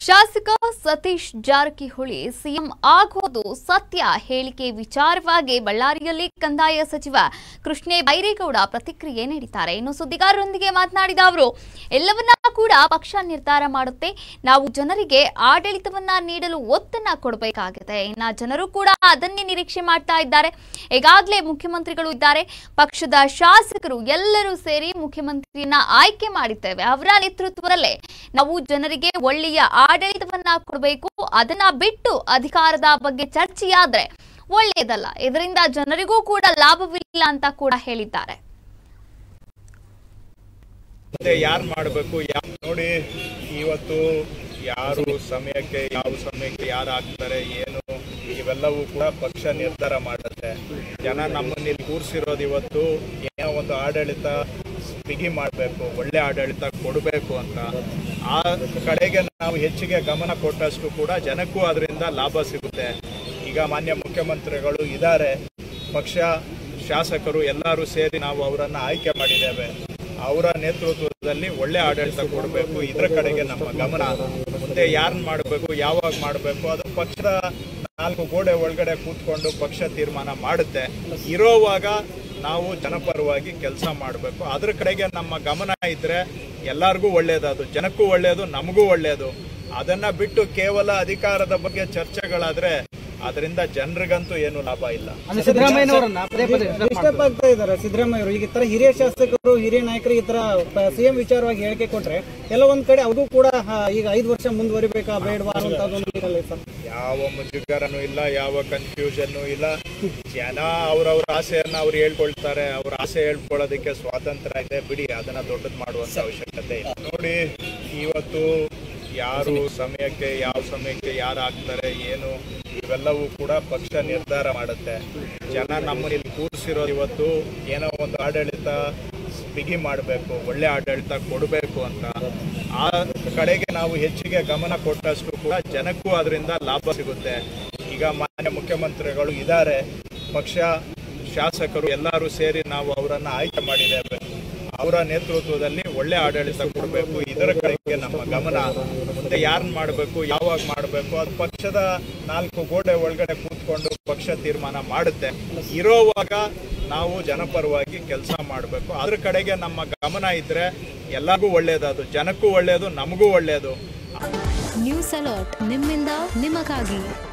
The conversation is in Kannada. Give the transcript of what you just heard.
ಶಾಸಕ ಸತೀಶ್ ಜಾರಕಿಹೊಳಿ ಸಿಎಂ ಆಗೋದು ಸತ್ಯ ಹೇಳಿಕೆ ವಿಚಾರವಾಗಿ ಬಳ್ಳಾರಿಯಲ್ಲಿ ಕಂದಾಯ ಸಚಿವ ಕೃಷ್ಣೇ ಬೈರೇಗೌಡ ಪ್ರತಿಕ್ರಿಯೆ ನೀಡಿದ್ದಾರೆ ಇನ್ನು ಸುದ್ದಿಗಾರರೊಂದಿಗೆ ಮಾತನಾಡಿದ ಅವರು ಎಲ್ಲವನ್ನ ಕೂಡ ಪಕ್ಷ ನಿರ್ಧಾರ ಮಾಡುತ್ತೆ ನಾವು ಜನರಿಗೆ ಆಡಳಿತವನ್ನ ನೀಡಲು ಒತ್ತನ್ನ ಕೊಡಬೇಕಾಗಿದೆ ಇನ್ನ ಜನರು ಕೂಡ ಅದನ್ನೇ ನಿರೀಕ್ಷೆ ಮಾಡ್ತಾ ಇದ್ದಾರೆ ಈಗಾಗಲೇ ಮುಖ್ಯಮಂತ್ರಿಗಳು ಇದ್ದಾರೆ ಪಕ್ಷದ ಶಾಸಕರು ಎಲ್ಲರೂ ಸೇರಿ ಮುಖ್ಯಮಂತ್ರಿಯನ್ನ ಆಯ್ಕೆ ಮಾಡಿದ್ದೇವೆ ಅವರ ನೇತೃತ್ವದಲ್ಲೇ ನಾವು ಜನರಿಗೆ ಒಳ್ಳೆಯ ಆಡಳಿತವನ್ನ ಕೊಡಬೇಕು ಅದನ್ನ ಬಿಟ್ಟು ಅಧಿಕಾರದ ಬಗ್ಗೆ ಚರ್ಚೆಯಾದ್ರೆ ಒಳ್ಳೆಯದಲ್ಲ ಇದರಿಂದ ಜನರಿಗೂ ಕೂಡ ಲಾಭವಿಲ್ಲ ಅಂತ ಕೂಡ ಹೇಳಿದ್ದಾರೆ ಮತ್ತೆ ಯಾರು ಮಾಡಬೇಕು ಯಾ ನೋಡಿ ಇವತ್ತು ಯಾರು ಸಮಯಕ್ಕೆ ಯಾವ ಸಮಯಕ್ಕೆ ಯಾರು ಆಗ್ತಾರೆ ಏನು ಇವೆಲ್ಲವೂ ಕೂಡ ಪಕ್ಷ ನಿರ್ಧಾರ ಮಾಡುತ್ತೆ ಜನ ನಮ್ಮನ್ನ ಇಲ್ಲಿ ಕೂರಿಸಿರೋದು ಇವತ್ತು ಏನೋ ಒಂದು ಆಡಳಿತ ಬಿಗಿ ಮಾಡಬೇಕು ಒಳ್ಳೆ ಆಡಳಿತ ಕೊಡಬೇಕು ಅಂತ ಆ ಕಡೆಗೆ ನಾವು ಹೆಚ್ಚಿಗೆ ಗಮನ ಕೊಟ್ಟಷ್ಟು ಕೂಡ ಜನಕ್ಕೂ ಅದರಿಂದ ಲಾಭ ಸಿಗುತ್ತೆ ಈಗ ಮಾನ್ಯ ಮುಖ್ಯಮಂತ್ರಿಗಳು ಇದ್ದಾರೆ ಪಕ್ಷ ಶಾಸಕರು ಎಲ್ಲರೂ ಸೇರಿ ನಾವು ಅವರನ್ನು ಆಯ್ಕೆ ಮಾಡಿದ್ದೇವೆ ಅವರ ನೇತೃತ್ವದಲ್ಲಿ ಒಳ್ಳೆ ಆಡಳಿತ ಕೊಡಬೇಕು ಇದರ ಕಡೆಗೆ ನಮ್ಮ ಗಮನ ಮುಂದೆ ಯಾರನ್ನ ಮಾಡಬೇಕು ಯಾವಾಗ ಮಾಡಬೇಕು ಅದು ಪಕ್ಷದ ನಾಲ್ಕು ಗೋಡೆ ಒಳಗಡೆ ಕೂತ್ಕೊಂಡು ಪಕ್ಷ ತೀರ್ಮಾನ ಮಾಡುತ್ತೆ ಇರೋವಾಗ ನಾವು ಜನಪರವಾಗಿ ಕೆಲಸ ಮಾಡಬೇಕು ಅದ್ರ ಕಡೆಗೆ ನಮ್ಮ ಗಮನ ಇದ್ರೆ ಎಲ್ಲರಿಗೂ ಒಳ್ಳೇದು ಅದು ಜನಕ್ಕೂ ಒಳ್ಳೆಯದು ನಮಗೂ ಒಳ್ಳೆಯದು ಅದನ್ನ ಬಿಟ್ಟು ಕೇವಲ ಅಧಿಕಾರದ ಬಗ್ಗೆ ಚರ್ಚೆಗಳಾದ್ರೆ ಅದರಿಂದ ಜನರಿಗಂತೂ ಏನು ಲಾಭ ಇಲ್ಲ ಅಂದ್ರೆ ಸಿದ್ದರಾಮಯ್ಯನವರನ್ನ ಪದೇ ಪದೇ ಡಿಸ್ಟರ್ಬ್ ಆಗ್ತಾ ಇದ್ದಾರೆ ಸಿದ್ದರಾಮಯ್ಯ ಅವರು ಈಗ ಈ ತರ ಹಿರಿಯ ಶಾಸಕರು ಹಿರಿಯ ನಾಯಕರು ಈ ತರ ಸಿಎಂ ವಿಚಾರವಾಗಿ ಹೇಳಿಕೆ ಕೊಟ್ರೆ ಎಲ್ಲ ಒಂದ್ ಕಡೆ ಅವರು ಕೂಡ ಆ, ಈಗ ಐದು ವರ್ಷ ಮುಂದುವರಿಬೇಕಾ ಬೇಡವಾ ಅನ್ನೋಂಥದ್ದು ಒಂದು ಇರಲ್ಲ ಸರ್ ಯಾವ ಮುಜುಗರನೂ ಇಲ್ಲ ಯಾವ ಕನ್ಫ್ಯೂಷನ್ನು ಇಲ್ಲ ಜನ ಅವ್ರವ್ರ ಆಸೆಯನ್ನ ಅವ್ರು ಹೇಳ್ಕೊಳ್ತಾರೆ ಅವ್ರ ಆಸೆ ಹೇಳ್ಕೊಳ್ಳೋದಕ್ಕೆ ಸ್ವಾತಂತ್ರ್ಯ ಇದೆ ಬಿಡಿ ಅದನ್ನ ದೊಡ್ಡದು ಮಾಡುವಂತ ಅವಶ್ಯಕತೆ ಇಲ್ಲ ನೋಡಿ ಇವತ್ತು ಯಾರು ಸಮಯಕ್ಕೆ ಯಾವ ಸಮಯಕ್ಕೆ ಯಾರು ಆಗ್ತಾರೆ ಏನು ಇವೆಲ್ಲವೂ ಕೂಡ ಪಕ್ಷ ನಿರ್ಧಾರ ಮಾಡುತ್ತೆ ಜನ ನಮ್ಮನ್ನ ಇಲ್ಲಿ ಕೂರಿಸಿರೋದು ಇವತ್ತು ಏನೋ ಒಂದು ಆಡಳಿತ ಬಿಗಿ ಮಾಡಬೇಕು ಒಳ್ಳೆ ಆಡಳಿತ ಕೊಡಬೇಕು ಅಂತ ಆ ಕಡೆಗೆ ನಾವು ಹೆಚ್ಚಿಗೆ ಗಮನ ಕೊಟ್ಟಷ್ಟು ಕೂಡ ಜನಕ್ಕೂ ಅದರಿಂದ ಲಾಭ ಸಿಗುತ್ತೆ ಈಗ ಮಾನ್ಯ ಮುಖ್ಯಮಂತ್ರಿಗಳು ಇದ್ದಾರೆ ಪಕ್ಷ ಶಾಸಕರು ಎಲ್ಲರೂ ಸೇರಿ ನಾವು ಅವರನ್ನು ಆಯ್ಕೆ ಮಾಡಿದ್ದೇವೆ ಅವರ ನೇತೃತ್ವದಲ್ಲಿ ಒಳ್ಳೆ ಆಡಳಿತ ಕೊಡಬೇಕು ಇದರ ಕಡೆಗೆ ನಮ್ಮ ಗಮನ ಮುಂದೆ ಯಾರನ್ನ ಮಾಡಬೇಕು ಯಾವಾಗ ಮಾಡಬೇಕು ಅದು ಪಕ್ಷದ ನಾಲ್ಕು ಗೋಡೆ ಒಳಗಡೆ ಕೂತ್ಕೊಂಡು ಪಕ್ಷ ತೀರ್ಮಾನ ಮಾಡುತ್ತೆ ಇರೋವಾಗ ನಾವು ಜನಪರವಾಗಿ ಕೆಲಸ ಮಾಡಬೇಕು ಅದ್ರ ಕಡೆಗೆ ನಮ್ಮ ಗಮನ ಇದ್ರೆ ಎಲ್ಲರಿಗೂ ಒಳ್ಳೇದು ಅದು ಜನಕ್ಕೂ ಒಳ್ಳೆಯದು ನಮಗೂ ಒಳ್ಳೆಯದು ನ್ಯೂಸ್ ಅಲರ್ಟ್ ನಿಮ್ಮಿಂದ ನಿಮಗಾಗಿ